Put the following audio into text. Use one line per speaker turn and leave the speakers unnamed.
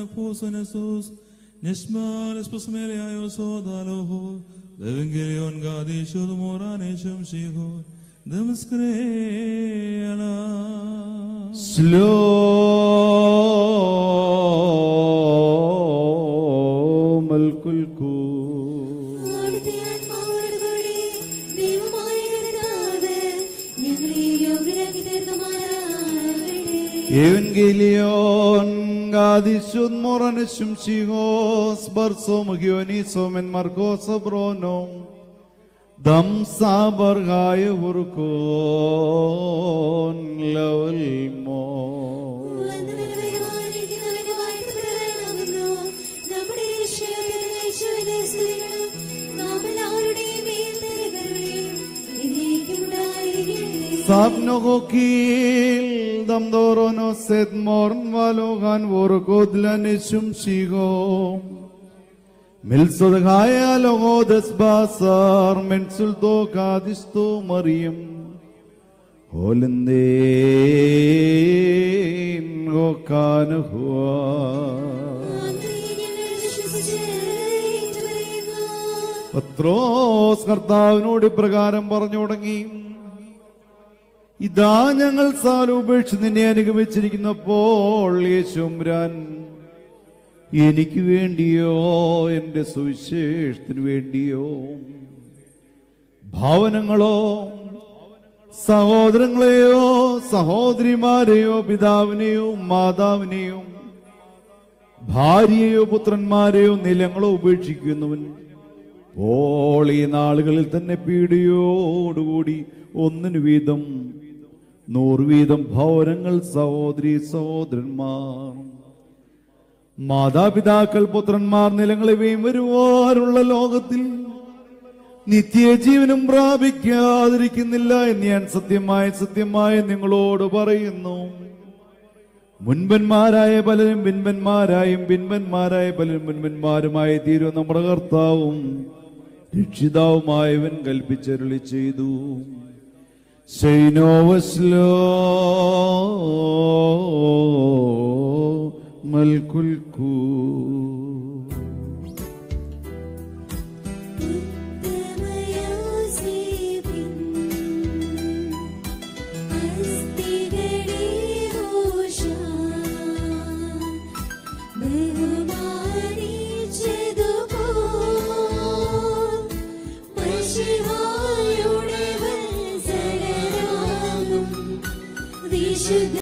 Anaposonesus, Nishmanes Posmeliayo Sodaloho, Evangelion Gadisho Moraneshum Shiho, Demascreana.
സ്ലോം الكلكو
അവിടുത്തെ ആത്മാവോടുകൂടി ദൈവമായ കർത്താവ് ഞങ്ങളെ യോഗ്യരാക്കി തീർക്കുമാറാകട്ടെ.
Evangelion gadishun moraneshum shigos barsom gionisom en marcos abronom dam sabar gaye urkon lawalmo
വന്ദനമേകുവാനിരിക്കുന്നവന് വാഴ്ത്തപ്പെടുവാനാകുന്നു. നമ്മുടെ രക്ഷകനായ യേശുവിനെ സ്തുതിക്കണം. നാം എല്ലാവരുടെയും മേൽ തന്നെ കരുണയും എന്നേക്കും ഉണ്ടായിരിക്കട്ടെ.
Sabno gokil dam dorono sed morn valogan urkodlaneshum shigom Milsod gaya logodes basar mensul do gadisto mariam Holendin gokan hua
അങ്ങയെ ഞങ്ങൾ വിശ്വസിച്ച് ഏറ്റുപറയുന്നു.
പത്രോസ് കർത്താവിനോട് ഇപ്രകാരം പറഞ്ഞു തുടങ്ങി ഇതാ ഞങ്ങൾ സാല ഉപേക്ഷിച്ച് നിന്നെ അനുഗമിച്ചിരിക്കുന്നപ്പോൾ യേശുരാൻ എനിക്ക് വേണ്ടിയോ എന്റെ സുവിശേഷത്തിന് വേണ്ടിയോ ഭവനങ്ങളോ സഹോദരങ്ങളെയോ സഹോദരിമാരെയോ പിതാവിനെയോ മാതാവിനെയോ ഭാര്യയെയോ പുത്രന്മാരെയോ നിലങ്ങളോ ഉപേക്ഷിക്കുന്നവൻ അപ്പോൾ ഈ നാളുകളിൽ തന്നെ പീഡിയോടുകൂടി ഒന്നിനു വീതം നൂറ് വീതം ഭവനങ്ങൾ സഹോദരി സഹോദരന്മാർ മാതാപിതാക്കൾ പുത്രന്മാർ നിലങ്ങളിവയും വരുവാനുള്ള ലോകത്തിൽ നിത്യജീവനും പ്രാപിക്കാതിരിക്കുന്നില്ല എന്ന് ഞാൻ സത്യമായി സത്യമായി നിങ്ങളോട് പറയുന്നു മുൻപന്മാരായ പലരും പിൻപന്മാരായും പിൻപന്മാരായ പലരും മുൻപന്മാരുമായി തീരും നമ്മുടെ കർത്താവും രക്ഷിതാവുമായവൻ കൽപ്പിച്ചരുളി ചെയ്തു ശൈനോവസ്ലോ മൽക്കുൽക്കൂ
ഉത്തമയോസേഫിൻ അസ്ഥികളെ ഘോഷാൻ ബഹുമാനിച്ചതുപോൽ മഷിഹായുടെ വത്സലരാകും വിശുദ്ധ